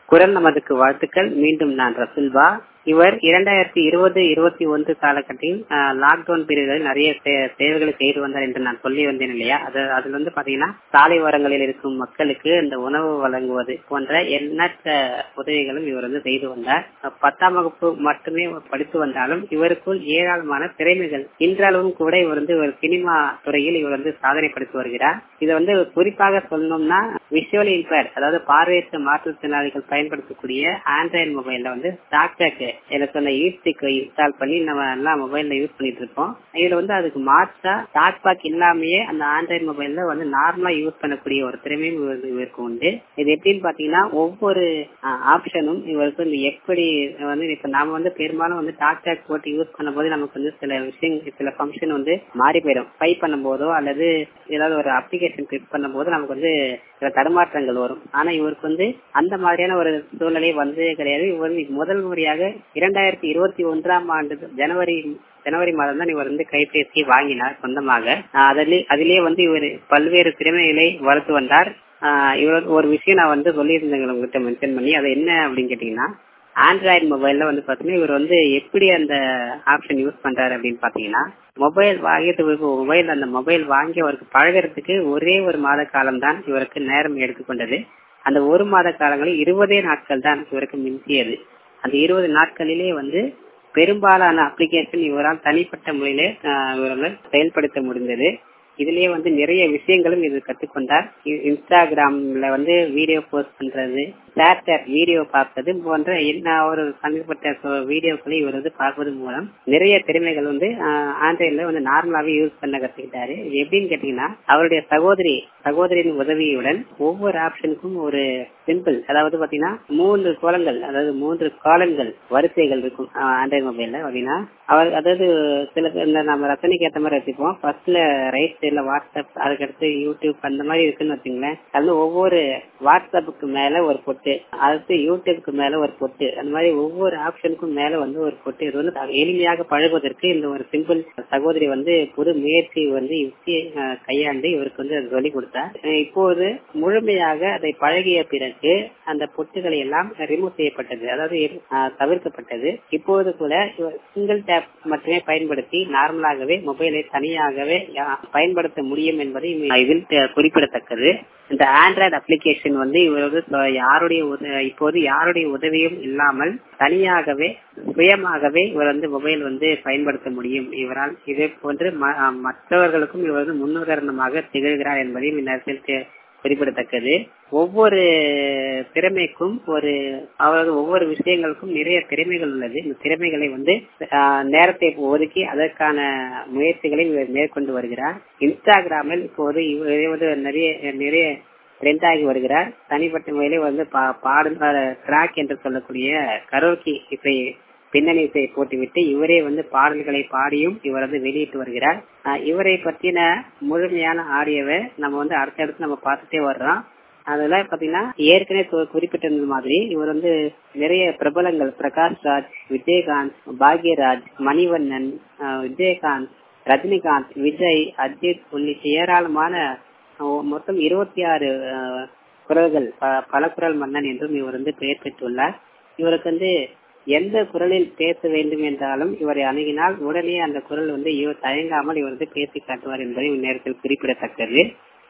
குரல் நமதுக்கு வாழ்த்துக்கள் மீண்டும் நான் ரசுல்பா இவர் இரண்டாயிரத்தி இருபது இருபத்தி ஒன்று காலகட்டத்தில் லாக்டவுன் பீரியடில் நிறைய சேவைகளை செய்து வந்தார் என்று நான் சொல்லி வந்தேன் இல்லையா அது அதுல வந்து பாத்தீங்கன்னா சாலை ஓரங்களில் இருக்கும் மக்களுக்கு இந்த உணவு வழங்குவது போன்ற எண்ணற்ற உதவிகளும் இவர் வந்து செய்து வந்தார் பத்தாம் வகுப்பு மட்டுமே படித்து வந்தாலும் இவருக்குள் ஏராளமான திறமைகள் இன்றளவும் கூட இவர் வந்து ஒரு சினிமா துறையில் இவர் வந்து சாதனை படுத்தி வருகிறார் இதை வந்து குறிப்பாக சொல்லணும்னா விஷுவல் இம்பேர் அதாவது பார்வையற்ற மாற்றுத்திறனாளிகள் பயன்படுத்தக்கூடிய ஆண்ட்ராய்டு மொபைல்ல வந்து டாக்டர் எனக்கு அந்த யூஸ்டிக் இன்ஸ்டால் பண்ணி நம்ம எல்லாம் மொபைல்ல யூஸ் பண்ணிட்டு இருக்கோம் இதுல வந்து அதுக்கு மாற்றா டாக் பேக் இல்லாமயே அந்த ஆண்ட்ராய்டு மொபைல்ல வந்து நார்மலா யூஸ் பண்ணக்கூடிய ஒரு திறமையும் இவருக்கு உண்டு இது எப்படின்னு பாத்தீங்கன்னா ஒவ்வொரு ஆப்ஷனும் இவருக்கு வந்து எப்படி வந்து இப்ப நாம வந்து பெரும்பாலும் வந்து டாக் டாக் போட்டு யூஸ் பண்ணும்போது நமக்கு வந்து சில விஷயங்கள் சில ஃபங்க்ஷன் வந்து மாறி போயிடும் பை பண்ணும் போதோ அல்லது ஏதாவது ஒரு அப்ளிகேஷன் கிளிக் பண்ணும் போது நமக்கு வந்து சில தடுமாற்றங்கள் வரும் ஆனா இவருக்கு வந்து அந்த மாதிரியான ஒரு சூழ்நிலை வந்ததே கிடையாது இவர் முதல் முறையாக இரண்டாயிரத்தி இருபத்தி ஒன்றாம் ஆண்டு ஜனவரி ஜனவரி மாதம் தான் இவர் வந்து கைபேசி வாங்கினார் சொந்தமாக அதிலே அதிலே வந்து இவர் பல்வேறு திறமைகளை வளர்த்து வந்தார் இவர் ஒரு விஷயம் நான் வந்து சொல்லியிருந்தேன் உங்ககிட்ட மென்ஷன் பண்ணி அது என்ன அப்படின்னு கேட்டீங்கன்னா ஆண்ட்ராய்டு மொபைல்ல வந்து பாத்தீங்கன்னா இவர் வந்து எப்படி அந்த ஆப்ஷன் யூஸ் பண்றாரு அப்படின்னு பாத்தீங்கன்னா மொபைல் வாங்கிட்டு மொபைல் அந்த மொபைல் வாங்கி அவருக்கு பழகிறதுக்கு ஒரே ஒரு மாத காலம் தான் இவருக்கு நேரம் எடுத்துக்கொண்டது அந்த ஒரு மாத காலங்களில் இருபதே நாட்கள் தான் இவருக்கு மிஞ்சியது அந்த இருபது நாட்களிலே வந்து பெரும்பாலான அப்ளிகேஷன் இவரால் தனிப்பட்ட முறையில இவரால் செயல்படுத்த முடிந்தது இதுலயே வந்து நிறைய விஷயங்களும் இது கத்துக்கொண்டார் இன்ஸ்டாகிராம்ல வந்து வீடியோ போஸ்ட் பண்றது ஸ்னாப்சாட் வீடியோ பார்ப்பது போன்ற என்ன ஒரு சம்பந்தப்பட்ட வீடியோக்களை இவர் வந்து பார்ப்பது மூலம் நிறைய திறமைகள் வந்து ஆண்ட்ராய்ட்ல வந்து நார்மலாவே யூஸ் பண்ண கத்துக்கிட்டாரு எப்படின்னு கேட்டீங்கன்னா அவருடைய சகோதரி சகோதரியின் உதவியுடன் ஒவ்வொரு ஆப்ஷனுக்கும் ஒரு சிம்பிள் அதாவது பாத்தீங்கன்னா மூன்று கோலங்கள் அதாவது மூன்று காலங்கள் வரிசைகள் இருக்கும் ஆண்ட்ராய்டு மொபைல்ல பாத்தீங்கன்னா அவர் அதாவது சில இந்த நம்ம ரசனைக்கு ஏற்ற மாதிரி வச்சுப்போம் ஃபர்ஸ்ட்ல ரைட் சைட்ல வாட்ஸ்அப் அதுக்கடுத்து யூடியூப் அந்த மாதிரி இருக்குன்னு வச்சுங்களேன் அதுல ஒவ்வொரு வாட்ஸ்அப்புக்கு மேல ஒரு பொட்டு அடுத்து யூடியூப்க்கு மேல ஒரு பொட்டு அந்த மாதிரி ஒவ்வொரு ஆப்ஷனுக்கும் மேல வந்து ஒரு பொட்டு இது வந்து எளிமையாக பழகுவதற்கு இந்த ஒரு சிம்பிள் சகோதரி வந்து புது முயற்சி வந்து யுக்தியை கையாண்டு இவருக்கு வந்து அது சொல்லிக் கொடுத்தார் இப்போது முழுமையாக அதை பழகிய பிறகு அந்த பொட்டுகளை எல்லாம் ரிமூவ் செய்யப்பட்டது அதாவது தவிர்க்கப்பட்டது இப்போது கூட சிங்கிள் டேப் மட்டுமே பயன்படுத்தி நார்மலாகவே மொபைலை தனியாகவே பயன்படுத்த முடியும் என்பதை இதில் குறிப்பிடத்தக்கது இந்த ஆண்ட்ராய்டு அப்ளிகேஷன் வந்து இவர் யாருடைய இப்போது யாருடைய உதவியும் இல்லாமல் தனியாகவே சுயமாகவே இவர் வந்து மொபைல் வந்து பயன்படுத்த முடியும் இவரால் இதே போன்று மற்றவர்களுக்கும் இவர் வந்து முன்னுதாரணமாக திகழ்கிறார் என்பதையும் இந்நேரத்தில் குறிப்பிடத்தக்கது ஒவ்வொரு திறமைக்கும் ஒரு அவரது ஒவ்வொரு விஷயங்களுக்கும் நிறைய திறமைகள் உள்ளது இந்த திறமைகளை வந்து நேரத்தை ஒதுக்கி அதற்கான முயற்சிகளை மேற்கொண்டு வருகிறார் இன்ஸ்டாகிராமில் இப்போது இவர் நிறைய நிறைய ட்ரெண்ட் ஆகி வருகிறார் தனிப்பட்ட முறையிலே வந்து பாடல் ட்ராக் என்று சொல்லக்கூடிய கரோக்கி இசை பின்னணி இசையை போட்டுவிட்டு இவரே வந்து பாடல்களை பாடியும் இவர் வந்து வெளியிட்டு வருகிறார் இவரை பற்றின முழுமையான ஆடியோவை நம்ம வந்து அடுத்தடுத்து நம்ம பார்த்துட்டே வர்றோம் அதுல பாத்தீங்கன்னா ஏற்கனவே குறிப்பிட்டிருந்த மாதிரி இவர் வந்து நிறைய பிரபலங்கள் பிரகாஷ் ராஜ் விஜயகாந்த் பாக்யராஜ் மணிவண்ணன் விஜயகாந்த் ரஜினிகாந்த் விஜய் அஜித் உள்ளிட்ட ஏராளமான மொத்தம் இருபத்தி ஆறு குரல்கள் பல குரல் மன்னன் என்றும் இவர் வந்து பெயர் பெற்றுள்ளார் இவருக்கு வந்து எந்த குரலில் பேச வேண்டும் என்றாலும் இவரை அணுகினால் உடனே அந்த குரல் வந்து இவர் தயங்காமல் இவர் வந்து பேசி காட்டுவார் என்பதை இந்நேரத்தில் குறிப்பிடத்தக்கது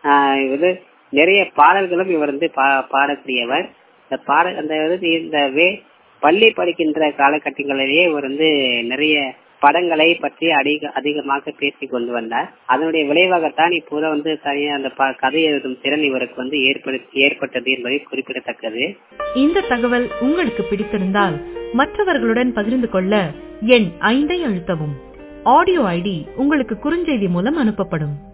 இது நிறைய பாடல்களும் இவர் வந்து பாடக்கூடியவர் இந்த பாடல் அந்த இந்த வே பள்ளி படிக்கின்ற காலகட்டங்களிலேயே இவர் வந்து நிறைய படங்களை பற்றி அதிக அதிகமாக பேசி கொண்டு வந்தார் அதனுடைய விளைவாகத்தான் இப்போது வந்து தனியா அந்த கதை எழுதும் திறன் இவருக்கு வந்து ஏற்படுத்தி ஏற்பட்டது என்பதை குறிப்பிடத்தக்கது இந்த தகவல் உங்களுக்கு பிடித்திருந்தால் மற்றவர்களுடன் பகிர்ந்து கொள்ள எண் ஐந்தை அழுத்தவும் ஆடியோ ஐடி உங்களுக்கு குறுஞ்செய்தி மூலம் அனுப்பப்படும்